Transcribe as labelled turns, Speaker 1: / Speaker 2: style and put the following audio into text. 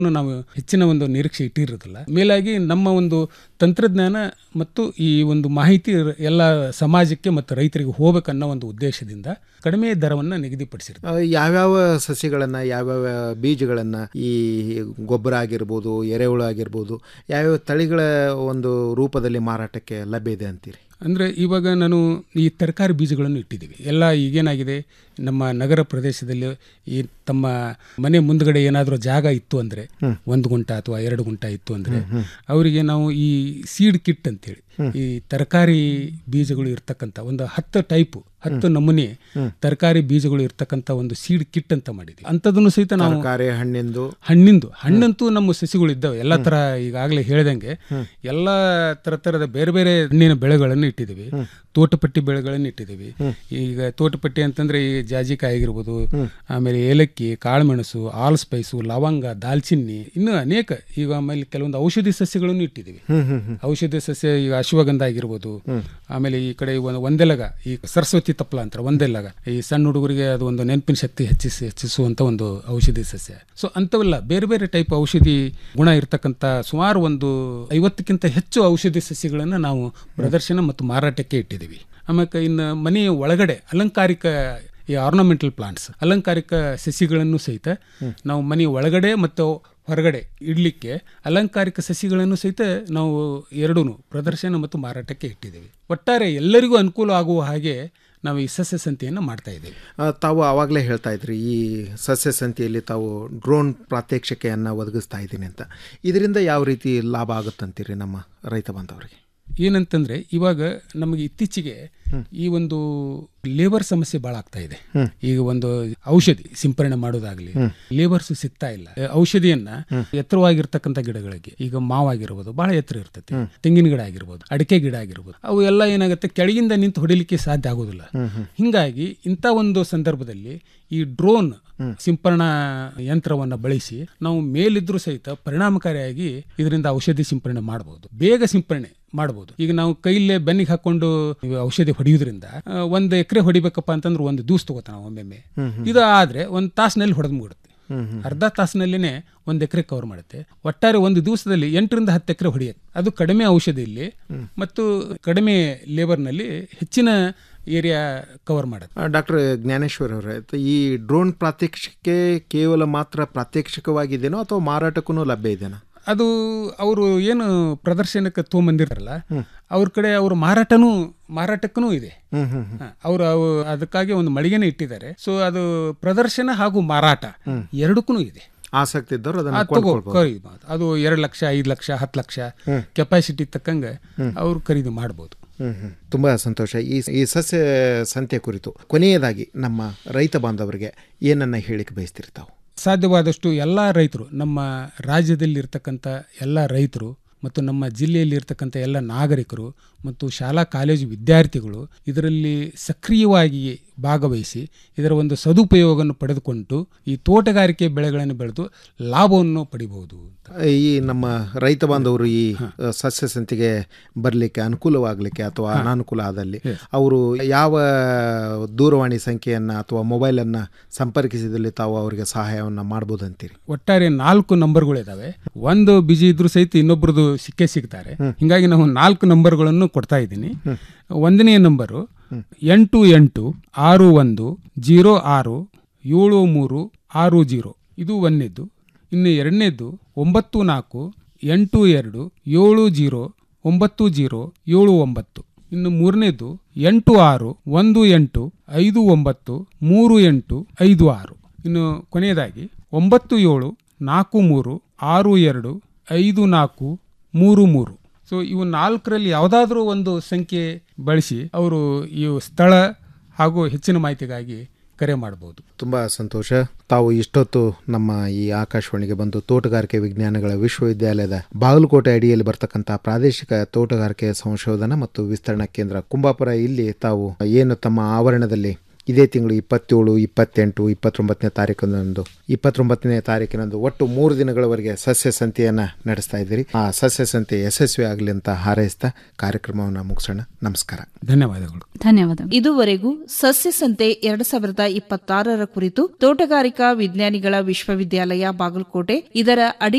Speaker 1: ನಾವು ಹೆಚ್ಚಿನ ಒಂದು ನಿರೀಕ್ಷೆ ಇಟ್ಟಿರೋದಿಲ್ಲ ಮೇಲಾಗಿ ನಮ್ಮ ಒಂದು ತಂತ್ರಜ್ಞಾನ ಮತ್ತು ಈ ಒಂದು ಮಾಹಿತಿ ಎಲ್ಲ ಸಮಾಜಕ್ಕೆ ಮತ್ತು ರೈತರಿಗೆ ಹೋಗ್ಬೇಕನ್ನೋ ಒಂದು ಉದ್ದೇಶದಿಂದ ಕಡಿಮೆ ದರವನ್ನು ನಿಗದಿಪಡಿಸಿರ್ತಾರೆ
Speaker 2: ಆ, ಯಾವ್ಯಾವ ಸಸಿಗಳನ್ನು ಯಾವ್ಯಾವ ಬೀಜಗಳನ್ನು ಈ ಗೊಬ್ಬರ ಆಗಿರ್ಬೋದು ಎರೆಹುಳು ಆಗಿರ್ಬೋದು ಯಾವ್ಯಾವ ತಳಿಗಳ ಒಂದು ರೂಪದಲ್ಲಿ ಮಾರಾಟಕ್ಕೆ ಲಭ್ಯ ಇದೆ ಅಂತೀರಿ
Speaker 1: ಅಂದರೆ ಇವಾಗ ನಾನು ಈ ತರಕಾರಿ ಬೀಜಗಳನ್ನು ಇಟ್ಟಿದ್ದೀವಿ ಎಲ್ಲ ಈಗೇನಾಗಿದೆ ನಮ್ಮ ನಗರ ಪ್ರದೇಶದಲ್ಲಿ ಈ ತಮ್ಮ ಮನೆ ಮುಂದ್ಗಡೆ ಏನಾದರೂ ಜಾಗ ಇತ್ತು ಅಂದರೆ ಒಂದು ಗುಂಟ ಅಥವಾ ಎರಡು ಗುಂಟ ಇತ್ತು ಅಂದರೆ ಅವರಿಗೆ ನಾವು ಈ ಸೀಡ್ ಕಿಟ್ ಅಂತೇಳಿ ಈ ತರಕಾರಿ ಬೀಜಗಳು ಇರ್ತಕ್ಕಂಥ ಒಂದು ಹತ್ತು ಟೈಪು ಹತ್ತು ನಮೂನೆ ತರಕಾರಿ ಬೀಜಗಳು ಇರ್ತಕ್ಕಂಥ ಒಂದು ಸೀಡ್ ಕಿಟ್ ಅಂತ ಮಾಡಿದ್ವಿ ಅಂಥದ್ದನ್ನು ಸಹಿತ ನಾವು
Speaker 2: ತರಕಾರಿ ಹಣ್ಣಿಂದು
Speaker 1: ಹಣ್ಣಿಂದು ಹಣ್ಣಂತೂ ನಮ್ಮ ಸಸಿಗಳು ಇದ್ದಾವೆ ಎಲ್ಲ ತರ ಈಗಾಗಲೇ ಹೇಳ್ದಂಗೆ ಎಲ್ಲ ತರ ತರದ ಬೇರೆ ಬೇರೆ ಹಣ್ಣಿನ ಬೆಳೆಗಳನ್ನು ಇಟ್ಟಿದ್ದೀವಿ ತೋಟಪಟ್ಟಿ ಬೆಳೆಗಳನ್ನು ಇಟ್ಟಿದ್ದೀವಿ ಈಗ ತೋಟಪಟ್ಟಿ ಅಂತಂದ್ರೆ ಈ ಜಾಜಿಕಾಯಿ ಆಗಿರ್ಬೋದು ಆಮೇಲೆ ಏಲಕ್ಕಿ ಕಾಳುಮೆಣಸು ಆಲ್ ಸ್ಪೈಸು ಲವಂಗ ದಾಲ್ಚಿನ್ನಿ ಇನ್ನು ಅನೇಕ ಈಗ ಆಮೇಲೆ ಕೆಲವೊಂದು ಔಷಧಿ ಸಸ್ಯಗಳನ್ನು ಇಟ್ಟಿದ್ದೀವಿ ಔಷಧಿ ಸಸ್ಯ ಈಗ ಅಶ್ವಗಂಧ ಆಗಿರ್ಬೋದು ಆಮೇಲೆ ಈ ಕಡೆ ಒಂದು ಒಂದೆಲಗ ಈ ಸರಸ್ವತಿ ತಪ್ಪಲ ಅಂತಾರೆ ಒಂದೆಲಗ ಈ ಸಣ್ಣ ಹುಡುಗರಿಗೆ ಅದು ಒಂದು ನೆನಪಿನ ಶಕ್ತಿ ಹೆಚ್ಚಿಸಿ ಹೆಚ್ಚಿಸುವಂತ ಒಂದು ಔಷಧಿ ಸಸ್ಯ ಸೊ ಅಂಥವೆಲ್ಲ ಬೇರೆ ಬೇರೆ ಟೈಪ್ ಔಷಧಿ ಗುಣ ಇರತಕ್ಕಂಥ ಸುಮಾರು ಒಂದು ಐವತ್ತಕ್ಕಿಂತ ಹೆಚ್ಚು ಔಷಧಿ ಸಸ್ಯಗಳನ್ನು ನಾವು ಪ್ರದರ್ಶನ ಮತ್ತು ಮಾರಾಟಕ್ಕೆ ಇಟ್ಟಿದ್ದೀವಿ ಆಮೇಲೆ ಇನ್ನು ಮನೆಯ ಒಳಗಡೆ ಅಲಂಕಾರಿಕ ಈ ಆರ್ನಮೆಂಟಲ್ ಪ್ಲಾಂಟ್ಸ್ ಅಲಂಕಾರಿಕ ಸಸಿಗಳನ್ನು ಸಹಿತ ನಾವು ಮನೆಯ ಒಳಗಡೆ ಮತ್ತು ಹೊರಗಡೆ ಇಡಲಿಕ್ಕೆ ಅಲಂಕಾರಿಕ ಸಸಿಗಳನ್ನು ಸಹಿತ ನಾವು ಎರಡೂ ಪ್ರದರ್ಶನ ಮತ್ತು ಮಾರಾಟಕ್ಕೆ ಇಟ್ಟಿದ್ದೇವೆ ಒಟ್ಟಾರೆ ಎಲ್ಲರಿಗೂ ಅನುಕೂಲ ಆಗುವ ಹಾಗೆ ನಾವು ಈ ಸಸ್ಯ ಸಂತೆಯನ್ನು ಮಾಡ್ತಾ ಇದ್ದೇವೆ
Speaker 2: ಆ, ತಾವು ಆವಾಗಲೇ ಹೇಳ್ತಾ ಇದ್ರಿ ಈ ಸಸ್ಯ ಸಂತೆಯಲ್ಲಿ ತಾವು ಡ್ರೋನ್ ಪ್ರಾತ್ಯಕ್ಷಿಕೆಯನ್ನು ಒದಗಿಸ್ತಾ ಇದ್ದೀನಿ ಅಂತ ಇದರಿಂದ ಯಾವ ರೀತಿ ಲಾಭ ಆಗುತ್ತಂತೀರಿ ನಮ್ಮ ರೈತ ಬಾಂಧವರಿಗೆ
Speaker 1: ಏನಂತಂದ್ರೆ ಇವಾಗ ನಮಗೆ ಇತ್ತೀಚೆಗೆ ಈ ಒಂದು ಲೇಬರ್ ಸಮಸ್ಯೆ ಬಹಳ ಆಗ್ತಾ ಇದೆ ಈಗ ಒಂದು ಔಷಧಿ ಸಿಂಪರಣೆ ಮಾಡೋದಾಗ್ಲಿ ಲೇಬರ್ಸ್ ಸಿಗ್ತಾ ಇಲ್ಲ ಆ, ಔಷಧಿಯನ್ನ ಎತ್ತರವಾಗಿರ್ತಕ್ಕಂಥ ಗಿಡಗಳಿಗೆ ಈಗ ಮಾವಾಗಿರ್ಬೋದು ಬಹಳ ಎತ್ತರ ಇರ್ತೈತಿ ತೆಂಗಿನ ಗಿಡ ಆಗಿರ್ಬೋದು ಅಡಿಕೆ ಗಿಡ ಆಗಿರ್ಬೋದು ಅವು ಎಲ್ಲ ಏನಾಗುತ್ತೆ ಕೆಳಗಿಂದ ನಿಂತು ಹೊಡಿಲಿಕ್ಕೆ ಸಾಧ್ಯ ಆಗೋದಿಲ್ಲ ಹಿಂಗಾಗಿ ಇಂಥ ಒಂದು ಸಂದರ್ಭದಲ್ಲಿ ಈ ಡ್ರೋನ್ ಸಿಂಪರಣಾ ಯಂತ್ರವನ್ನ ಬಳಸಿ ನಾವು ಮೇಲಿದ್ರೂ ಸಹಿತ ಪರಿಣಾಮಕಾರಿಯಾಗಿ ಇದರಿಂದ ಔಷಧಿ ಸಿಂಪರಣೆ ಮಾಡಬಹುದು ಬೇಗ ಸಿಂಪರಣೆ ಮಾಡಬಹುದು ಈಗ ನಾವು ಕೈಲೇ ಬೆನ್ನಿಗೆ ಹಾಕೊಂಡು ಇವು ಔಷಧಿ ಹೊಡೆಯೋದ್ರಿಂದ ಆ, ಒಂದು ಎಕರೆ ಹೊಡಿಬೇಕಪ್ಪ ಅಂತಂದ್ರೆ ಒಂದು ದಿವಸ ತಗೋತಾನ ಒಮ್ಮೆಮ್ಮೆ ಇದು ಆದ್ರೆ ಒಂದು ತಾಸಿನಲ್ಲಿ ಹೊಡೆದು ಮುಗಿಡುತ್ತೆ ಅರ್ಧ ತಾಸಿನಲ್ಲಿನೇ ಒಂದು ಎಕರೆ ಕವರ್ ಮಾಡುತ್ತೆ ಒಟ್ಟಾರೆ ಒಂದು ದಿವಸದಲ್ಲಿ ಎಂಟರಿಂದ ಹತ್ತು ಎಕರೆ ಹೊಡೆಯುತ್ತೆ ಅದು ಕಡಿಮೆ ಔಷಧಿಯಲ್ಲಿ ಮತ್ತು ಕಡಿಮೆ ಲೇಬರ್ನಲ್ಲಿ ಹೆಚ್ಚಿನ ಏರಿಯಾ ಕವರ್ ಮಾಡುತ್ತೆ
Speaker 2: ಡಾಕ್ಟರ್ ಜ್ಞಾನೇಶ್ವರ್ ಅವರೇ ಈ ಡ್ರೋನ್ ಪ್ರಾತ್ಯಕ್ಷಿಕೆ ಕೇವಲ ಮಾತ್ರ ಪ್ರಾತ್ಯಕ್ಷಿಕವಾಗಿದೆಯೋ ಅಥವಾ ಮಾರಾಟಕ್ಕೂ ಲಭ್ಯ ಇದೆನಾ
Speaker 1: ಅದು ಅವರು ಏನು ಪ್ರದರ್ಶನಕ್ಕೆ ತೊಗೊಂಬಂದಿರ್ತಾರಲ್ಲ ಅವ್ರ ಕಡೆ ಅವ್ರ ಮಾರಾಟನೂ ಮಾರಾಟಕ್ಕೂ ಇದೆ ಅವರು ಅದಕ್ಕಾಗಿ ಒಂದು ಮಳಿಗೆನೇ ಇಟ್ಟಿದ್ದಾರೆ ಸೊ ಅದು ಪ್ರದರ್ಶನ ಹಾಗೂ ಮಾರಾಟ ಎರಡಕ್ಕೂ ಇದೆ
Speaker 2: ಆಸಕ್ತಿ ಇದ್ದವರು
Speaker 1: ಆ,
Speaker 2: ಅದನ್ನು
Speaker 1: ತಗೋ
Speaker 2: ಕೊಂಡ್ಕೊಳ್ಬೋದು
Speaker 1: ಖರೀದಿ ಅದು ಎರಡು ಲಕ್ಷ ಐದು ಲಕ್ಷ ಹತ್ತು ಲಕ್ಷ ಕೆಪಾಸಿಟಿ ತಕ್ಕಂಗೆ ಅವರು ಖರೀದಿ ಮಾಡ್ಬೋದು
Speaker 2: ಹ್ಮ್ ಹ್ಮ್. ತುಂಬಾ ಸಂತೋಷ ಈ ಈ ಸಸ್ಯ ಸಂತೆ ಕುರಿತು ಕೊನೆಯದಾಗಿ ನಮ್ಮ ರೈತ ಬಾಂಧವರಿಗೆ ಏನನ್ನ ಹೇಳಿಕೆ ಬಯಸ್ತೀರಿ ತಾವು
Speaker 1: ಸಾಧ್ಯವಾದಷ್ಟು ಎಲ್ಲ ರೈತರು ನಮ್ಮ ರಾಜ್ಯದಲ್ಲಿ ಇರ್ತಕ್ಕಂಥ ಎಲ್ಲ ರೈತರು ಮತ್ತು ನಮ್ಮ ಜಿಲ್ಲೆಯಲ್ಲಿ ಇರ್ತಕ್ಕಂಥ ಎಲ್ಲ ನಾಗರಿಕರು ಮತ್ತು ಶಾಲಾ ಕಾಲೇಜು ವಿದ್ಯಾರ್ಥಿಗಳು ಇದರಲ್ಲಿ ಸಕ್ರಿಯವಾಗಿ ಭಾಗವಹಿಸಿ ಇದರ ಒಂದು ಸದುಪಯೋಗವನ್ನು ಪಡೆದುಕೊಂಡು ಈ ತೋಟಗಾರಿಕೆ ಬೆಳೆಗಳನ್ನು ಬೆಳೆದು ಲಾಭವನ್ನು ಪಡಿಬಹುದು
Speaker 2: ಈ ನಮ್ಮ ರೈತ ಬಾಂಧವರು ಈ ಅ, ಸಸ್ಯ ಸಂತೆಗೆ ಬರಲಿಕ್ಕೆ ಅನುಕೂಲವಾಗಲಿಕ್ಕೆ ಅಥವಾ ಅನಾನುಕೂಲ ಆದಲ್ಲಿ ಅವರು ಯಾವ ದೂರವಾಣಿ ಸಂಖ್ಯೆಯನ್ನು ಅಥವಾ ಮೊಬೈಲನ್ನು ಸಂಪರ್ಕಿಸಿದಲ್ಲಿ ತಾವು ಅವರಿಗೆ ಸಹಾಯವನ್ನು ಮಾಡ್ಬೋದು ಅಂತೀರಿ
Speaker 1: ಒಟ್ಟಾರೆ ನಾಲ್ಕು ನಂಬರ್ಗಳಿದಾವೆ ಒಂದು ಬಿಜಿ ಇದ್ರೂ ಸಹಿತ ಇನ್ನೊಬ್ರದ್ದು ಸಿಕ್ಕೇ ಸಿಗ್ತಾರೆ ಹಿಂಗಾಗಿ ನಾವು ನಾಲ್ಕು ನಂಬರ್ಗಳನ್ನು ಕೊಡ್ತಾ ಇದ್ದೀನಿ ಒಂದನೇ ನಂಬರು ಎಂಟು ಎಂಟು ಆರು ಒಂದು ಜೀರೋ ಆರು ಏಳು ಮೂರು ಆರು ಜೀರೋ ಇದು ಒಂದನೇದ್ದು ಇನ್ನು ಎರಡನೇದ್ದು ಒಂಬತ್ತು ನಾಲ್ಕು ಎಂಟು ಎರಡು ಏಳು ಜೀರೋ ಒಂಬತ್ತು ಜೀರೋ ಏಳು ಒಂಬತ್ತು ಇನ್ನು ಮೂರನೇದು ಎಂಟು ಆರು ಒಂದು ಎಂಟು ಐದು ಒಂಬತ್ತು ಮೂರು ಎಂಟು ಐದು ಆರು ಇನ್ನು ಕೊನೆಯದಾಗಿ ಒಂಬತ್ತು ಏಳು ನಾಲ್ಕು ಮೂರು ಆರು ಎರಡು ಐದು ನಾಲ್ಕು ಮೂರು ಮೂರು ಸೊ ಇವು ನಾಲ್ಕರಲ್ಲಿ ಯಾವುದಾದ್ರೂ ಒಂದು ಸಂಖ್ಯೆ ಬಳಸಿ ಅವರು ಈ ಸ್ಥಳ ಹಾಗೂ ಹೆಚ್ಚಿನ ಮಾಹಿತಿಗಾಗಿ ಕರೆ ಮಾಡಬಹುದು
Speaker 2: ತುಂಬ ಸಂತೋಷ ತಾವು ಇಷ್ಟೊತ್ತು ನಮ್ಮ ಈ ಆಕಾಶವಾಣಿಗೆ ಬಂದು ತೋಟಗಾರಿಕೆ ವಿಜ್ಞಾನಗಳ ವಿಶ್ವವಿದ್ಯಾಲಯದ ಬಾಗಲಕೋಟೆ ಅಡಿಯಲ್ಲಿ ಬರ್ತಕ್ಕಂಥ ಪ್ರಾದೇಶಿಕ ತೋಟಗಾರಿಕೆ ಸಂಶೋಧನಾ ಮತ್ತು ವಿಸ್ತರಣಾ ಕೇಂದ್ರ ಕುಂಬಾಪುರ ಇಲ್ಲಿ ತಾವು ಏನು ತಮ್ಮ ಆವರಣದಲ್ಲಿ ಇದೇ ತಿಂಗಳು ಇಪ್ಪತ್ತೇಳು ಇಪ್ಪತ್ತೆಂಟು ಇಪ್ಪತ್ತೊಂಬತ್ತನೇ ತಾರೀಕಿನಂದು ಇಪ್ಪತ್ತೊಂಬತ್ತನೇ ತಾರೀಕಿನಂದು ಒಟ್ಟು ಮೂರು ದಿನಗಳವರೆಗೆ ಸಸ್ಯ ಸಂತೆಯನ್ನು ನಡೆಸ್ತಾ ಇದ್ದೀರಿ ಆ ಸಸ್ಯ ಸಂತೆ ಯಶಸ್ವಿ ಆಗಲಿ ಅಂತ ಹಾರೈಸ್ತಾ ಕಾರ್ಯಕ್ರಮವನ್ನು ಮುಗಿಸೋಣ ನಮಸ್ಕಾರ
Speaker 1: ಧನ್ಯವಾದಗಳು
Speaker 3: ಧನ್ಯವಾದ ಇದುವರೆಗೂ ಸಸ್ಯ ಸಂತೆ ಎರಡ್ ಸಾವಿರದ ಇಪ್ಪತ್ತಾರರ ಕುರಿತು ತೋಟಗಾರಿಕಾ ವಿಜ್ಞಾನಿಗಳ ವಿಶ್ವವಿದ್ಯಾಲಯ ಬಾಗಲಕೋಟೆ ಇದರ ಅಡಿ